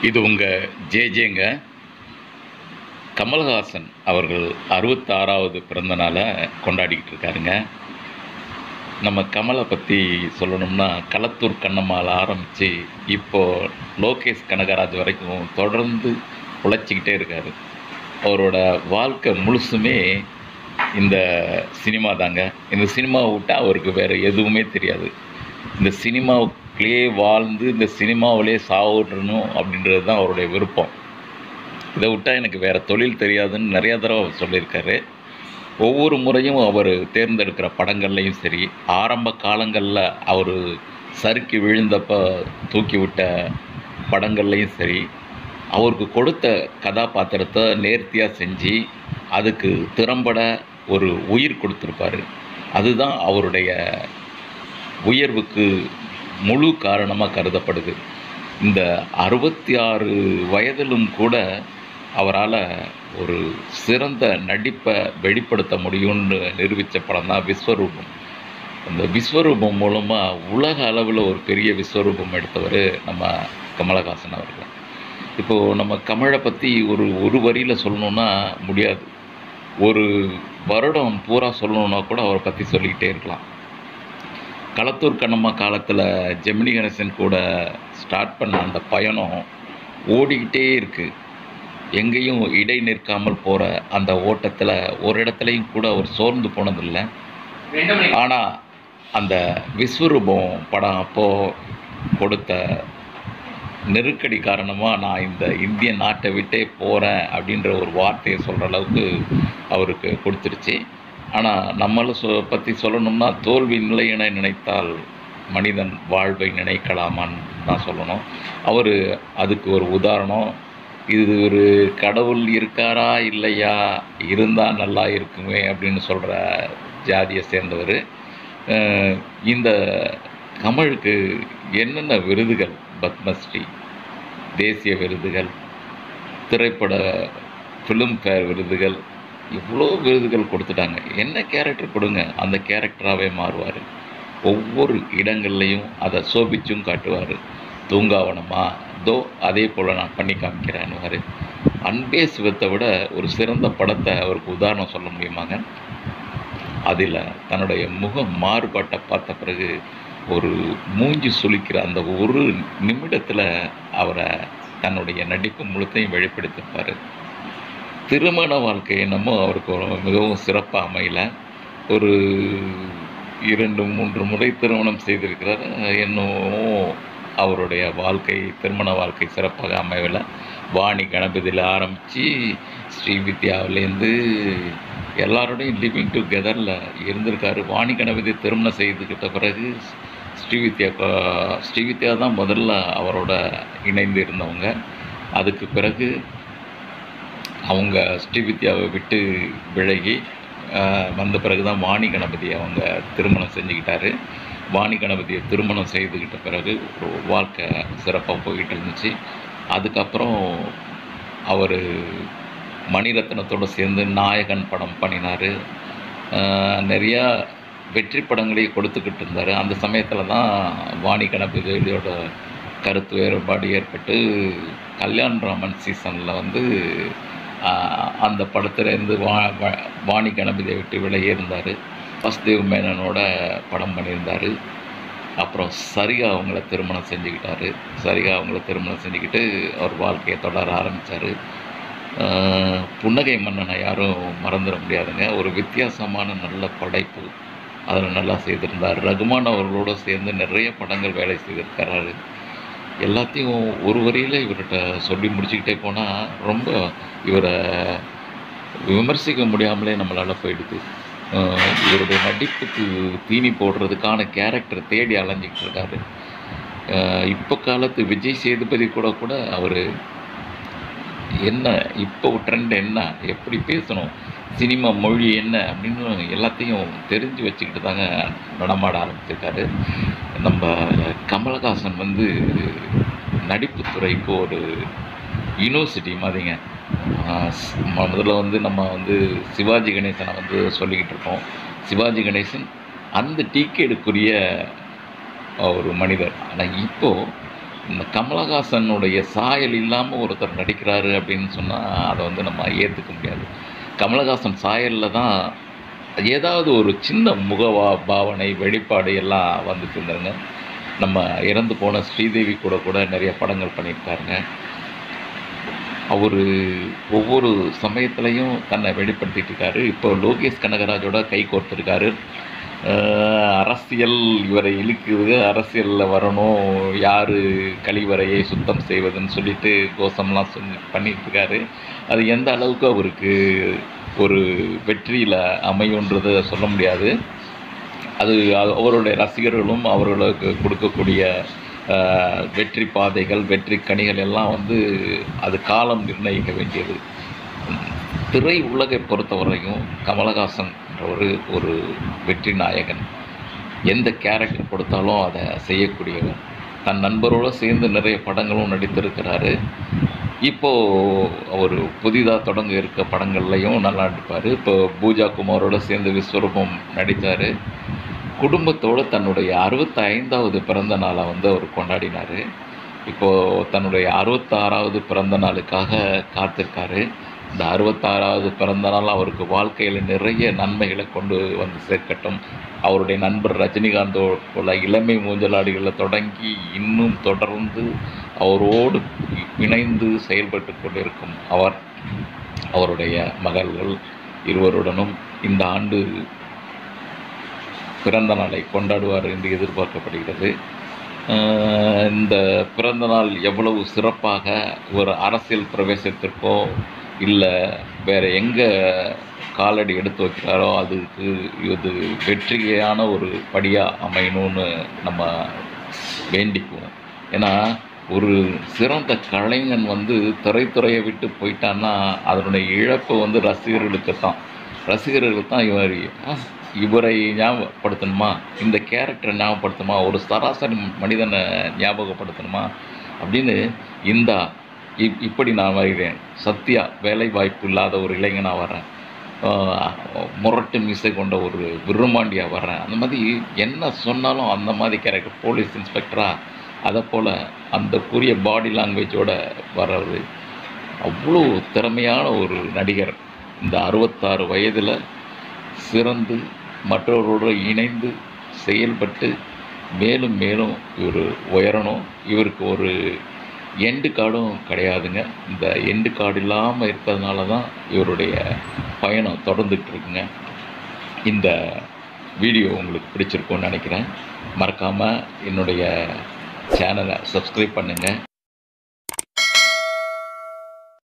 இது உங்கள் ஜேஜேங்க கமல்ஹாசன் அவர்கள் அறுபத்தாறாவது பிறந்த நாளை கொண்டாடிக்கிட்டு இருக்காருங்க நம்ம கமலை பற்றி சொல்லணும்னா களத்தூர் கண்ணம்மாவில் ஆரம்பித்து இப்போது லோகேஷ் கனகராஜ் வரைக்கும் தொடர்ந்து உழைச்சிக்கிட்டே இருக்கார் அவரோட வாழ்க்கை முழுசுமே இந்த சினிமா தாங்க இந்த சினிமாவை விட்டால் அவருக்கு வேறு எதுவுமே தெரியாது இந்த சினிமாவுக்குள்ளே வாழ்ந்து இந்த சினிமாவிலே சாவிடணும் அப்படின்றது தான் அவருடைய விருப்பம் இதை விட்டால் எனக்கு வேறு தொழில் தெரியாதுன்னு நிறையா தடவை அவர் சொல்லியிருக்காரு ஒவ்வொரு முறையும் அவர் தேர்ந்தெடுக்கிற படங்கள்லையும் சரி ஆரம்ப காலங்களில் அவர் சறுக்கி விழுந்தப்போ தூக்கி விட்ட படங்கள்லையும் சரி அவருக்கு கொடுத்த கதாபாத்திரத்தை நேர்த்தியாக செஞ்சு அதுக்கு திறம்பட ஒரு உயிர் கொடுத்துருப்பாரு அதுதான் அவருடைய உயர்வுக்கு முழு காரணமாக கருதப்படுது இந்த அறுபத்தி ஆறு வயதிலும் கூட அவரால் ஒரு சிறந்த நடிப்பை வெளிப்படுத்த முடியும்னு நிரூபித்த படம் தான் விஸ்வரூபம் அந்த விஸ்வரூபம் மூலமாக உலக அளவில் ஒரு பெரிய விஸ்வரூபம் எடுத்தவர் நம்ம கமலஹாசன் அவர்கள் இப்போது நம்ம கமலை பற்றி ஒரு ஒரு வரியில் சொல்லணுன்னா முடியாது ஒரு வருடம் பூரா சொல்லணுன்னா கூட அவரை பற்றி சொல்லிக்கிட்டே இருக்கலாம் களத்தூர் கண்ணம்மா காலத்தில் ஜெமினி கணேசன் கூட ஸ்டார்ட் பண்ண அந்த பயணம் ஓடிக்கிட்டே இருக்குது எங்கேயும் இடை நிற்காமல் போகிற அந்த ஓட்டத்தில் ஒரு இடத்துலையும் கூட அவர் சோர்ந்து போனதில்லை ஆனால் அந்த விஸ்வரூபம் படம் அப்போது கொடுத்த நெருக்கடி காரணமாக நான் இந்த இந்திய நாட்டை விட்டே போகிறேன் அப்படின்ற ஒரு வார்த்தையை சொல்கிற அளவுக்கு அவருக்கு கொடுத்துருச்சு ஆனால் நம்மளை சொ பற்றி சொல்லணும்னா தோல்வி நிலை என நினைத்தால் மனிதன் வாழ்வை நினைக்கலாமான்னு தான் சொல்லணும் அவர் அதுக்கு ஒரு உதாரணம் இது ஒரு கடவுள் இருக்காரா இல்லையா இருந்தால் நல்லா இருக்குமே அப்படின்னு சொல்கிற ஜாதியை சேர்ந்தவர் இந்த கமலுக்கு என்னென்ன விருதுகள் பத்மஸ்ரீ தேசிய விருதுகள் திரைப்பட ஃபிலிம்ஃபேர் விருதுகள் இவ்வளோ விருதுகள் கொடுத்துட்டாங்க என்ன கேரக்டர் கொடுங்க அந்த கேரக்டராகவே மாறுவார் ஒவ்வொரு இடங்கள்லையும் அதை சோபிச்சும் காட்டுவார் தூங்காவனமா தோ அதே போல் நான் பண்ணி காமிக்கிறேன்னுவார் அன்பே சிவத்தை விட ஒரு சிறந்த படத்தை அவருக்கு உதாரணம் சொல்ல முடியுமாங்க அதில் தன்னுடைய முக மாறுபாட்டை பார்த்த பிறகு ஒரு மூஞ்சி சுளிக்கிற அந்த ஒரு நிமிடத்தில் அவரை தன்னுடைய நடிப்பு முழுத்தையும் வெளிப்படுத்திப்பார் திருமண வாழ்க்கை என்னமோ அவருக்கு ஒரு மிகவும் சிறப்பாக அமையல ஒரு இரண்டு மூன்று முறை திருமணம் செய்திருக்கிறார் இன்னும் அவருடைய வாழ்க்கை திருமண வாழ்க்கை சிறப்பாக அமையவில்லை வாணி கணபதியில் ஆரம்பித்து ஸ்ரீ வித்யாவிலேருந்து எல்லாரோடையும் லிவிங் டுகெதரில் இருந்திருக்காரு வாணி கணபதி திருமணம் செய்துக்கிட்ட பிறகு ஸ்ரீவித்யா ஸ்ரீவித்யா தான் முதல்ல அவரோட இணைந்து இருந்தவங்க அதுக்கு பிறகு அவங்க ஸ்ரீவித்யாவை விட்டு விலகி வந்த பிறகு தான் வாணி கணபதி அவங்க திருமணம் செஞ்சுக்கிட்டாரு வாணி கணபதியை திருமணம் செய்துக்கிட்ட பிறகு ஒரு வாழ்க்கை சிறப்பாக போய்கிட்டு இருந்துச்சு அதுக்கப்புறம் அவர் மணிரத்னத்தோடு சேர்ந்து நாயகன் படம் பண்ணினார் நிறையா வெற்றி படங்களே கொடுத்துக்கிட்டு இருந்தார் அந்த சமயத்தில் தான் வாணி கணபதியோட கருத்து வேறுபாடு ஏற்பட்டு கல்யாண் ராமன் சீசனில் வந்து அந்த படத்துலேருந்து வா வாணி கணபதியை விட்டு விலகி இருந்தார் வசுதேவ் மேனனோட படம் பண்ணியிருந்தார் அப்புறம் சரிகா அவங்கள திருமணம் செஞ்சுக்கிட்டாரு சரிகா அவங்கள திருமணம் செஞ்சுக்கிட்டு அவர் வாழ்க்கையை தொடர ஆரம்பித்தார் புன்னகை மன்னனை யாரும் மறந்துட முடியாதுங்க ஒரு வித்தியாசமான நல்ல படைப்பு அதில் நல்லா செய்திருந்தார் ரகுமான் அவர்களோடு சேர்ந்து நிறைய படங்கள் வேலை செய்திருக்கிறாரு எல்லாத்தையும் ஒரு வரியில் இவர்கிட்ட சொல்லி முடிச்சுக்கிட்டே போனால் ரொம்ப இவரை விமர்சிக்க முடியாமலே நம்மளால் போயிடுது இவருடைய நடிப்புக்கு தீனி போடுறதுக்கான கேரக்டர் தேடி அலைஞ்சிக்கிட்டு இருக்காரு இப்போ காலத்து விஜய் சேதுபதி கூட கூட அவர் என்ன இப்போ ட்ரெண்ட் என்ன எப்படி பேசணும் சினிமா மொழி என்ன அப்படின்னு எல்லாத்தையும் தெரிஞ்சு வச்சுக்கிட்டு தாங்க நடமாட ஆரம்பிச்சிருக்காரு நம்ம கமலஹாசன் வந்து நடிப்புத்துறைக்கு ஒரு யூனிவர்சிட்டி மாதிரிங்க முதல்ல வந்து நம்ம வந்து சிவாஜி கணேசனை வந்து சொல்லிக்கிட்டு இருக்கோம் சிவாஜி கணேசன் அந்த டீக்கேடுக்குரிய ஒரு மனிதர் ஆனால் இப்போது இந்த கமலஹாசனுடைய சாயல் இல்லாமல் ஒருத்தர் நடிக்கிறாரு அப்படின்னு சொன்னால் அதை வந்து நம்ம ஏற்றுக்க முடியாது கமலஹாசன் சாயலில் தான் ஏதாவது ஒரு சின்ன முகவா பாவனை வெளிப்பாடு எல்லாம் வந்துட்டு இருந்தாங்க நம்ம இறந்து போன ஸ்ரீதேவி கூட கூட நிறைய படங்கள் பண்ணியிருக்காருங்க அவர் ஒவ்வொரு சமயத்துலையும் தன்னை வெளிப்படுத்திட்டு இருக்காரு இப்போ லோகேஷ் கனகராஜோட கை கோர்த்துருக்காரு அஹ் அரசியல் இவரை இழுக்குது அரசியலில் வரணும் யார் கழிவறையை சுத்தம் செய்வதுன்னு சொல்லிட்டு கோஷம்லாம் சொல்லி பண்ணிட்டு இருக்காரு அது எந்த அளவுக்கு அவருக்கு ஒரு வெற்றியில் அமையுன்றதை சொல்ல முடியாது அது அது- அவருடைய ரசிகர்களும் அவர்களுக்கு கொடுக்கக்கூடிய அஹ், வெற்றி பாதைகள் வெற்றி கனிகள் எல்லாம் வந்து அது காலம் நிர்ணயிக்க வேண்டியது திரை உலகை பொறுத்தவரையும் கமலஹாசன் ஒரு ஒரு வெற்றி நாயகன் எந்த கேரக்டர் கொடுத்தாலும் அதை செய்யக்கூடியவர் தன் நண்பரோடு சேர்ந்து நிறைய படங்களும் நடித்திருக்கிறாரு இப்போது அவர் புதிதாக தொடங்க இருக்க படங்கள்லையும் நல்லா நடிப்பார் இப்போ பூஜா குமாரோட சேர்ந்து விஸ்வரூபம் நடித்தார் குடும்பத்தோடு தன்னுடைய அறுபத்தைந்தாவது பிறந்த நாளை வந்து அவர் கொண்டாடினார் இப்போது தன்னுடைய அறுபத்தாறாவது பிறந்த நாளுக்காக காத்திருக்காரு இந்த அறுபத்தாறாவது பிறந்த நாள் அவருக்கு வாழ்க்கையில் நிறைய நன்மைகளை கொண்டு வந்து சேர்க்கட்டும் அவருடைய நண்பர் ரஜினிகாந்தோட இளமை மூஞ்சலாடிகளில் தொடங்கி இன்னும் தொடர்ந்து அவரோடு இணைந்து செயல்பட்டு கொண்டிருக்கும் அவர் அவருடைய மகள்கள் இருவருடனும் இந்த ஆண்டு பிறந்த நாளை கொண்டாடுவார் என்று எதிர்பார்க்கப்படுகிறது ஆஹ் இந்த பிறந்த நாள் எவ்வளவு சிறப்பாக ஒரு அரசியல் பிரவேசத்திற்கோ இல்லை வேறு எங்கே காலடி எடுத்து வைக்கிறாரோ அதுக்கு இது வெற்றியான ஒரு படியாக அமையணும்னு நம்ம வேண்டிக்குவோம் ஏன்னா ஒரு சிறந்த கலைஞன் வந்து திரைத்துறையை விட்டு போயிட்டான்னா அதனுடைய இழப்பு வந்து ரசிகர்களுக்கு தான் ரசிகர்களுக்கு தான் இவர் ஆ, இவரை ஞாபகப்படுத்தணுமா இந்த கேரக்டரை ஞாபகப்படுத்தணுமா ஒரு சராசரி மனிதனை ஞாபகப்படுத்தணுமா அப்படின்னு இந்த இப் இப்படி நான் வருகிறேன் சத்யா வேலை வாய்ப்பு இல்லாத ஒரு இளைஞனாக வரேன் ஆஹ் முரட்டு மீசை கொண்ட ஒரு விரும்மாண்டியாக வர்றேன் அந்த மாதிரி என்ன சொன்னாலும் அந்த மாதிரி கேரக்டர் போலீஸ் இன்ஸ்பெக்டராக அதை போல் அந்த கூறிய பாடி லாங்குவேஜோட வர்றது அவ்வளோ திறமையான ஒரு நடிகர் இந்த அறுபத்தாறு வயதில் சிறந்து மற்றவரோடு இணைந்து செயல்பட்டு மேலும் மேலும் இவர் உயரணும் இவருக்கு ஒரு எண்டு கார்டும் கிடையாதுங்க இந்த எண்டு கார்டு இல்லாமல் இருக்கிறதுனால தான் இவருடைய பயணம் தொடர்ந்துட்டு இருக்குங்க இந்த வீடியோ உங்களுக்கு பிடிச்சிருக்கும்னு நினைக்கிறேன் மறக்காமல் என்னுடைய சேனலை சப்ஸ்கிரைப் பண்ணுங்கள்